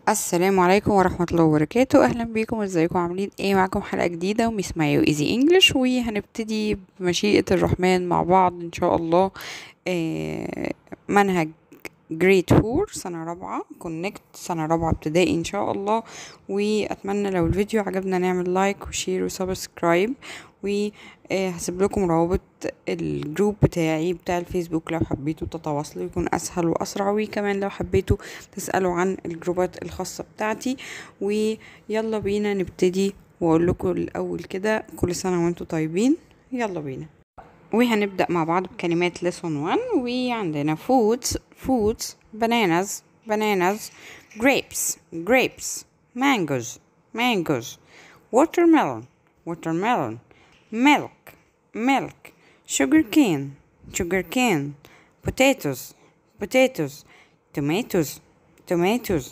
السلام عليكم ورحمة الله وبركاته أهلا بيكم ازيكم عاملين ايه معاكم حلقة جديدة وميس مايو ايزي انجلش وهنبتدي بمشيئة الرحمن مع بعض ان شاء الله آه، منهج جريد فور سنة رابعة كونكت سنة رابعة ابتدائي ان شاء الله واتمنى لو الفيديو عجبنا نعمل لايك وشير وسبسكرايب وهسيب لكم روابط الجروب بتاعي بتاع الفيسبوك لو حبيتوا تتواصلوا يكون اسهل واسرع وكمان لو حبيتوا تسألوا عن الجروبات الخاصة بتاعتي ويلا بينا نبتدي واقول لكم الاول كده كل سنة وانتم طيبين يلا بينا وهنبدأ مع بعض بكلمات lesson 1 وعندنا foods foods bananas bananas grapes grapes mangoes mangoes watermelon watermelon milk milk sugar cane sugar cane potatoes potatoes tomatoes tomatoes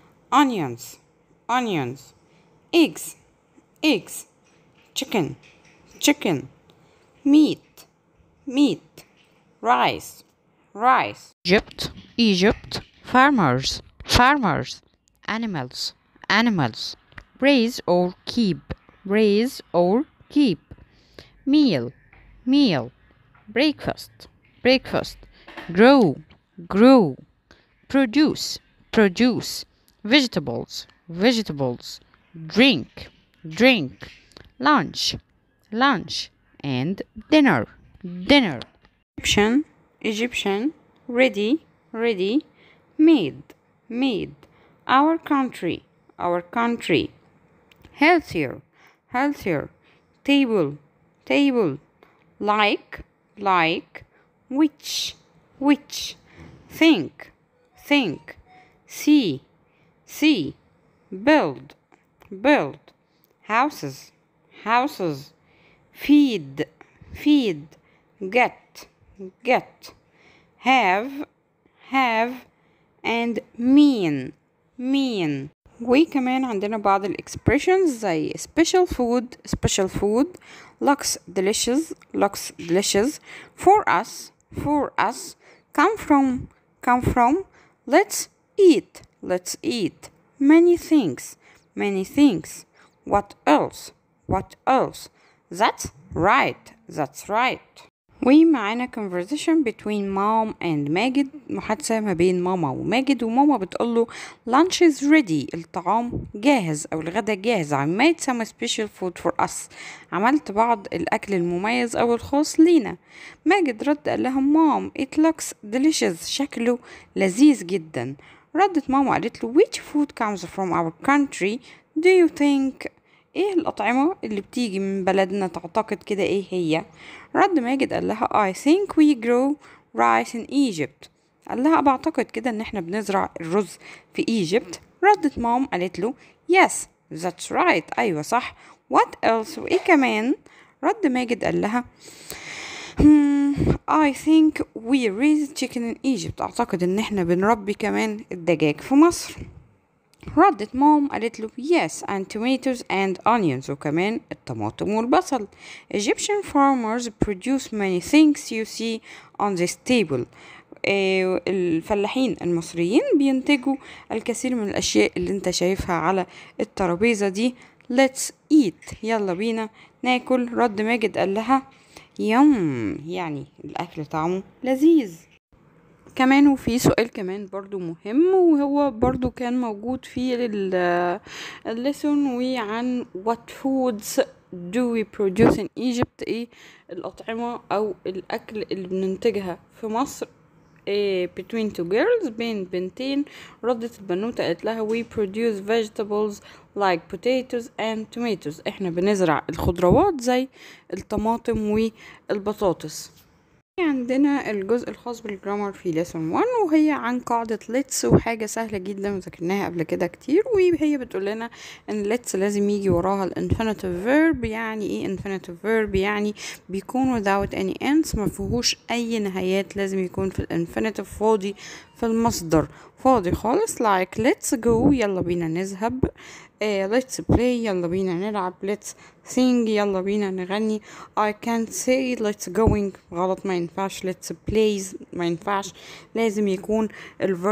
onions onions eggs eggs chicken chicken meat meat rice rice Egypt Egypt farmers farmers animals animals raise or keep raise or keep meal meal breakfast breakfast grow grow produce produce vegetables vegetables drink drink lunch lunch and dinner dinner Egyptian Egyptian ready ready made made our country our country healthier healthier table table like like which which think think see see build build houses houses feed feed get get have have and mean mean وكمان عندنا بعض الاكسبريشنز زي special food special food looks delicious looks delicious for us for us come from come from let's eat let's eat many things many things what else what else that's right that's right ومعانا conversation between mom and ماجد محادثة ما بين ماما وماجد وماما بتقوله lunch is ready الطعام جاهز أو الغدا جاهز I made some special food for us عملت بعض الأكل المميز أو الخاص لينا ماجد رد قال لها مام it looks delicious شكله لذيذ جدا ردت ماما قالت له which food comes from our country do you think ايه الأطعمة اللي بتيجي من بلدنا تعتقد كده ايه هي رد ماجد قال لها I think we grow rice in Egypt قال لها بعتقد كده ان احنا بنزرع الرز في ايجيبت ردت مام قالت له yes that's right ايوه صح what else وايه كمان رد ماجد قال لها Hmm, I think we raise chicken in Egypt أعتقد إن إحنا بنربي كمان الدجاج في مصر ردت مام قالت له yes and tomatoes and onions وكمان الطماطم والبصل Egyptian farmers produce many things you see on this table آه، الفلاحين المصريين بينتجوا الكثير من الأشياء اللي انت شايفها على الترابيزة دي let's eat يلا بينا ناكل رد ماجد قال لها يم يعني الأكل طعمه لذيذ كمان وفي سؤال كمان برضو مهم وهو برضو كان موجود في ال- الليسون وعن what foods do we produce in Egypt ايه الأطعمة أو الأكل اللي بننتجها في مصر إيه between two girls بين بنتين ردت البنوتة قالت لها we produce vegetables like potatoes and tomatoes احنا بنزرع الخضروات زي الطماطم والبطاطس عندنا الجزء الخاص بالجرامر في ليسون 1 وهي عن قاعدة ليتس وحاجة سهلة جدا وذاكرناها قبل كده كتير وهي بتقول لنا ان ليتس لازم يجي وراها الانفينيتيف فيرب يعني ايه انفينيتيف فيرب يعني بيكون without any ends ما فيهوش اي نهايات لازم يكون في الانفينيتيف فاضي في المصدر فاضي خالص like let's go يلا بينا نذهب آه let's play يلا بينا نلعب let's sing يلا بينا نغني I can't say let's going غلط ما ينفعش let's plays ما ينفعش لازم يكون الverb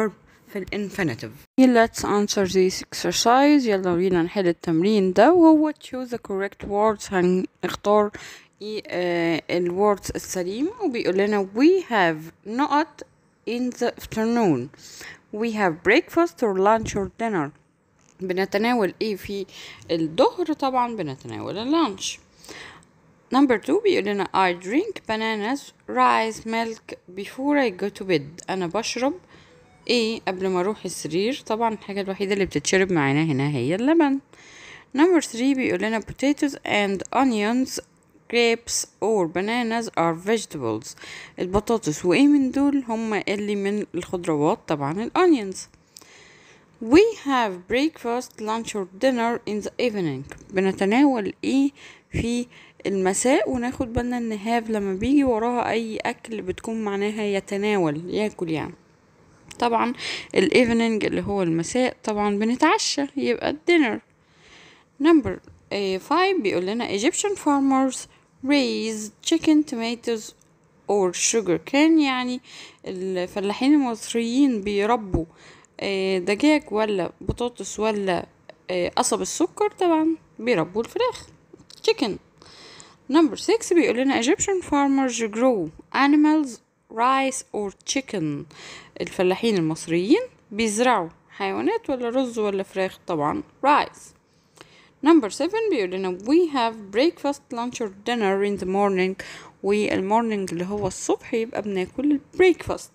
في الانفينيتيف let's answer this exercise يلا بينا نحل التمرين ده وهو choose the correct words هنختار ايه آه الوردز السليم وبيقول لنا we have not in the afternoon we have breakfast or lunch or dinner بنتناول ايه في الظهر طبعا بنتناول اللانش Number two بيقول لنا I drink bananas, rice, milk before I go to bed أنا بشرب ايه قبل ما اروح السرير طبعا الحاجة الوحيدة اللي بتتشرب معانا هنا هي اللبن Number three بيقول لنا potatoes and onions grapes or bananas are vegetables البطاطس وايه من دول هما اللي من الخضروات طبعا الأونيونز We have breakfast, lunch or dinner in the evening بنتناول ايه في المساء وناخد بالنا ان have لما بيجي وراها اي اكل بتكون معناها يتناول ياكل يعني طبعا الايفنينج اللي هو المساء طبعا بنتعشى يبقى الدينر نمبر 5 بيقول لنا Egyptian farmers raise chicken tomatoes or sugar cane يعني الفلاحين المصريين بيربوا دجاج ولا بطاطس ولا قصب السكر طبعا بيربوا الفراخ chicken number 6 بيقول لنا Egyptian farmers grow animals rice or chicken الفلاحين المصريين بيزرعوا حيوانات ولا رز ولا فراخ طبعا rice number 7 بيقول لنا we have breakfast lunch or dinner in the morning والمورنينج اللي هو الصبح يبقى بناكل breakfast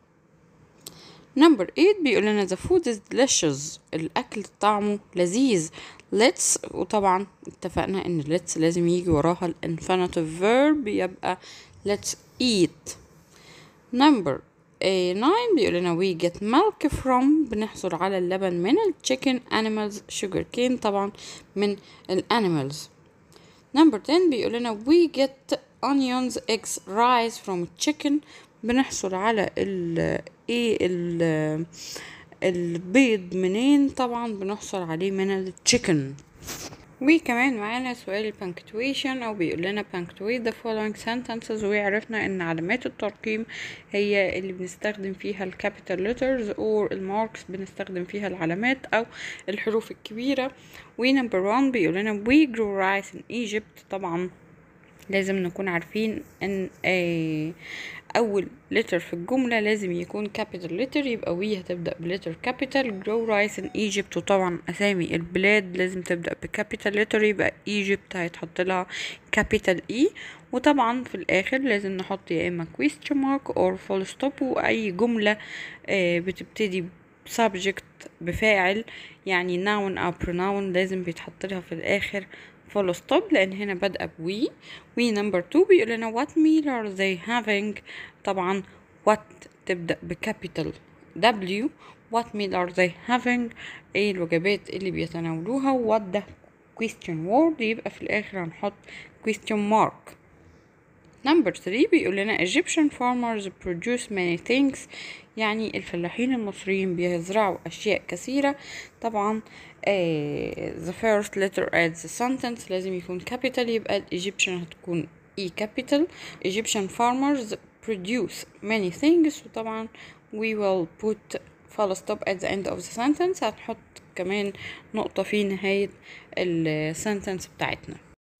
number 8 بيقول لنا the food is delicious الأكل طعمه لذيذ let's وطبعا اتفقنا ان let's لازم يجي وراها الانفينيتيف verb يبقى let's eat number 9 بيقول لنا we get milk from بنحصل على اللبن من ال chicken animals sugar cane طبعا من ال animals number 10 بيقول لنا we get onions eggs rice from chicken بنحصل على ال ايه ال البيض منين طبعا بنحصل عليه من التشيكن وكمان معانا سؤال punctuation او بيقول لنا punctuate the following sentences وعرفنا ان علامات الترقيم هي اللي بنستخدم فيها الكابيتال letters or الماركس بنستخدم فيها العلامات او الحروف الكبيرة ونمبر 1 بيقول لنا we grow rice in Egypt طبعا لازم نكون عارفين ان آه اول letter في الجملة لازم يكون capital letter يبقى we هتبدأ بلتر capital grow rice in Egypt وطبعا اسامي البلاد لازم تبدأ بcapital letter يبقى Egypt هيتحط لها capital E وطبعا في الاخر لازم نحط يا اما question mark or full stop واي جملة آه بتبتدي subject بفاعل يعني noun او pronoun لازم بيتحط لها في الاخر فول ستوب لان هنا بادئه بوي وي نمبر 2 بيقول لنا what meal are they having طبعا what تبدا بكابيتال W what meal are they having ايه الوجبات اللي بيتناولوها what ده question word يبقى في الاخر هنحط question mark نمبر 3 بيقول لنا Egyptian farmers produce many things يعني الفلاحين المصريين بيزرعوا أشياء كثيرة طبعا آه the first letter at the sentence لازم يكون capital يبقى Egyptian هتكون E capital Egyptian farmers produce many things وطبعا we will put full stop at the end of the sentence هنحط كمان نقطة في نهاية السنتنس بتاعتنا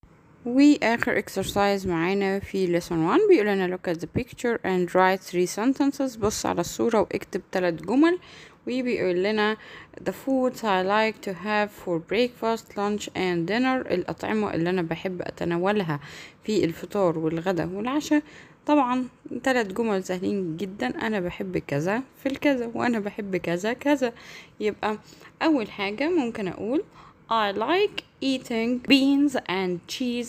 وآخر exercise معانا في lesson 1 بيقول لنا look at the picture and write three sentences بص على الصورة واكتب ثلاث جمل وبيقول لنا the foods I like to have for breakfast, lunch and dinner الأطعمة اللي أنا بحب أتناولها في الفطار والغدا والعشاء طبعا ثلاث جمل سهلين جدا أنا بحب كذا في الكذا وأنا بحب كذا كذا يبقى أول حاجة ممكن أقول I like eating beans and cheese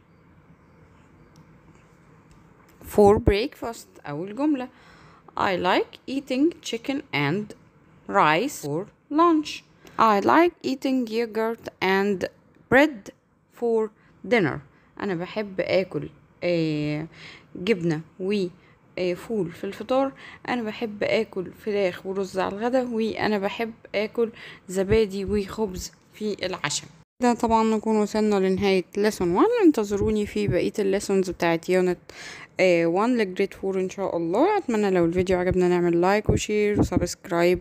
for breakfast أول جملة I like eating chicken and rice for lunch I like eating yogurt and bread for dinner أنا بحب آكل آه جبنة و آه فول في الفطار أنا بحب آكل فراخ ورز على الغدا وأنا بحب آكل زبادي وخبز في العشاء كده طبعا نكون وصلنا لنهاية lesson 1 انتظروني في بقية الليسونز بتاعت يونت 1 لجريد 4 ان شاء الله اتمنى لو الفيديو عجبنا نعمل لايك وشير وسبسكرايب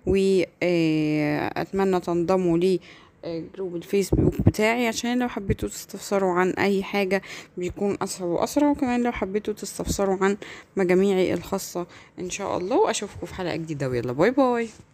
واتمنى تنضموا لي جروب الفيسبوك بتاعي عشان لو حبيتوا تستفسروا عن اي حاجة بيكون اسهل واسرع وكمان لو حبيتوا تستفسروا عن مجاميعي الخاصة ان شاء الله واشوفكم في حلقة جديدة ويلا باي باي